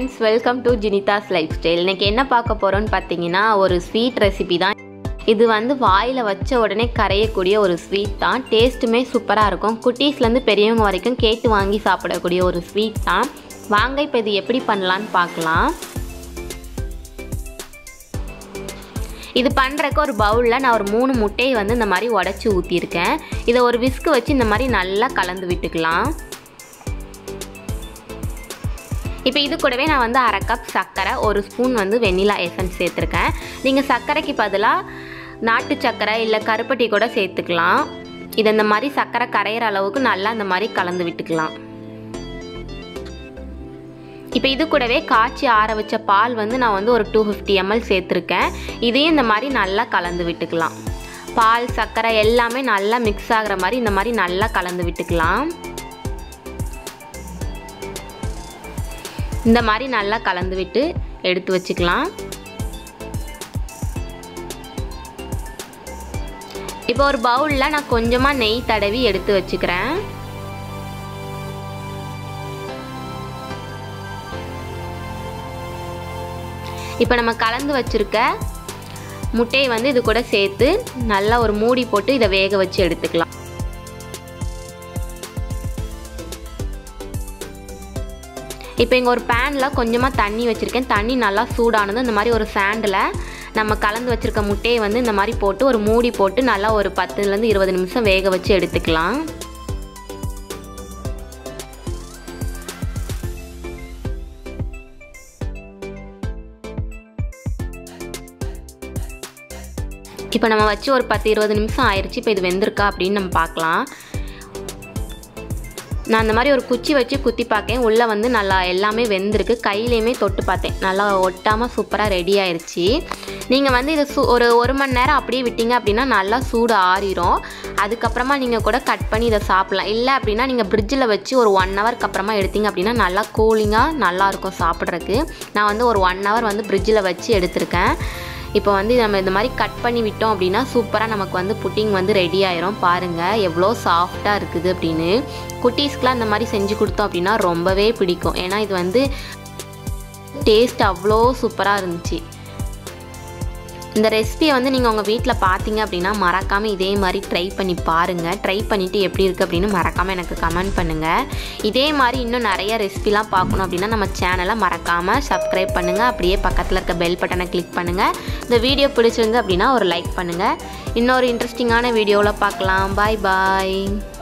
friends welcome to Jinitha's life style இன்றைக்கி என்ன பார்க்க போகிறோன்னு பார்த்தீங்கன்னா ஒரு ஸ்வீட் ரெசிபி தான் இது வந்து வாயில் வச்ச உடனே கரையக்கூடிய ஒரு ஸ்வீட் தான் டேஸ்ட்டுமே சூப்பராக இருக்கும் குட்டீஸ்லேருந்து பெரியவங்க வரைக்கும் கேட்டு வாங்கி சாப்பிடக்கூடிய ஒரு ஸ்வீட் தான் வாங்க இப்போ இது எப்படி பண்ணலான்னு பார்க்கலாம் இது பண்ணுறக்கு ஒரு பவுலில் நான் ஒரு மூணு முட்டையை வந்து இந்த மாதிரி உடச்சி ஊற்றிருக்கேன் இதை ஒரு விஸ்கு வச்சு இந்த மாதிரி நல்லா கலந்து விட்டுக்கலாம் இப்போ இது கூடவே நான் வந்து அரை கப் சர்க்கரை ஒரு ஸ்பூன் வந்து வெண்ணிலா எசன்ஸ் சேர்த்துருக்கேன் நீங்கள் சர்க்கரைக்கு பதிலாக நாட்டு சர்க்கரை இல்லை கருப்பட்டி கூட சேர்த்துக்கலாம் இதை இந்த மாதிரி சர்க்கரை கரையிற அளவுக்கு நல்லா இந்த மாதிரி கலந்து விட்டுக்கலாம் இப்போ இது கூடவே காய்ச்சி ஆற வச்ச பால் வந்து நான் வந்து ஒரு டூ ஃபிஃப்டி எம்எல் சேர்த்துருக்கேன் இதையும் இந்த மாதிரி நல்லா கலந்து விட்டுக்கலாம் பால் சர்க்கரை எல்லாமே நல்லா மிக்ஸ் ஆகிற மாதிரி இந்த மாதிரி நல்லா கலந்து விட்டுக்கலாம் இந்த மாதிரி நல்லா கலந்து விட்டு எடுத்து வச்சுக்கலாம் இப்போ ஒரு பவுலில் நான் கொஞ்சமாக நெய் தடவி எடுத்து வச்சுக்கிறேன் இப்போ நம்ம கலந்து வச்சுருக்க முட்டையை வந்து இது கூட சேர்த்து நல்லா ஒரு மூடி போட்டு இதை வேக வச்சு எடுத்துக்கலாம் இப்போ இங்கே ஒரு பேனில் கொஞ்சமாக தண்ணி வச்சுருக்கேன் தண்ணி நல்லா சூடானது இந்த மாதிரி ஒரு சாண்டில் நம்ம கலந்து வச்சுருக்க முட்டையை வந்து இந்த மாதிரி போட்டு ஒரு மூடி போட்டு நல்லா ஒரு பத்துலேருந்து இருபது நிமிஷம் வேக வச்சு எடுத்துக்கலாம் இப்போ நம்ம வச்சு ஒரு பத்து இருபது நிமிஷம் ஆயிடுச்சு இப்போ இது வெந்திருக்கா அப்படின்னு நம்ம பார்க்கலாம் நான் அந்த மாதிரி ஒரு குச்சி வச்சு குத்தி பார்க்கேன் உள்ளே வந்து நல்லா எல்லாமே வெந்திருக்கு கையிலையுமே தொட்டு பார்த்தேன் நல்லா ஒட்டாமல் சூப்பராக ரெடி ஆயிடுச்சு நீங்கள் வந்து இதை சூ ஒரு ஒரு மணி நேரம் அப்படியே விட்டீங்க அப்படின்னா நல்லா சூடு ஆறிடும் அதுக்கப்புறமா நீங்கள் கூட கட் பண்ணி இதை சாப்பிட்லாம் இல்லை அப்படின்னா நீங்கள் ஃப்ரிட்ஜில் வச்சு ஒரு ஒன் ஹவருக்கு அப்புறமா எடுத்தீங்க அப்படின்னா நல்லா கூலிங்காக நல்லாயிருக்கும் சாப்பிட்றதுக்கு நான் வந்து ஒரு ஒன் ஹவர் வந்து ஃப்ரிட்ஜில் வச்சு எடுத்திருக்கேன் இப்போ வந்து நம்ம இந்த மாதிரி கட் பண்ணி விட்டோம் அப்படின்னா சூப்பராக நமக்கு வந்து புட்டிங் வந்து ரெடி ஆயிரும் பாருங்கள் எவ்வளோ சாஃப்டாக இருக்குது அப்படின்னு குட்டீஸ்க்கெலாம் இந்த மாதிரி செஞ்சு கொடுத்தோம் அப்படின்னா ரொம்பவே பிடிக்கும் ஏன்னா இது வந்து டேஸ்ட் அவ்வளோ சூப்பராக இருந்துச்சு இந்த ரெசிபியை வந்து நீங்கள் உங்கள் வீட்டில் பார்த்தீங்க அப்படின்னா மறக்காமல் இதே மாதிரி ட்ரை பண்ணி பாருங்கள் ட்ரை பண்ணிவிட்டு எப்படி இருக்குது அப்படின்னு மறக்காமல் எனக்கு கமெண்ட் பண்ணுங்கள் இதே மாதிரி இன்னும் நிறைய ரெசிபிலாம் பார்க்கணும் அப்படின்னா நம்ம சேனலை மறக்காமல் சப்ஸ்கிரைப் பண்ணுங்கள் அப்படியே பக்கத்தில் இருக்க பெல் பட்டனை கிளிக் பண்ணுங்கள் இந்த வீடியோ பிடிச்சிருந்து அப்படின்னா ஒரு லைக் பண்ணுங்கள் இன்னொரு இன்ட்ரெஸ்டிங்கான வீடியோவில் பார்க்கலாம் பாய் பாய்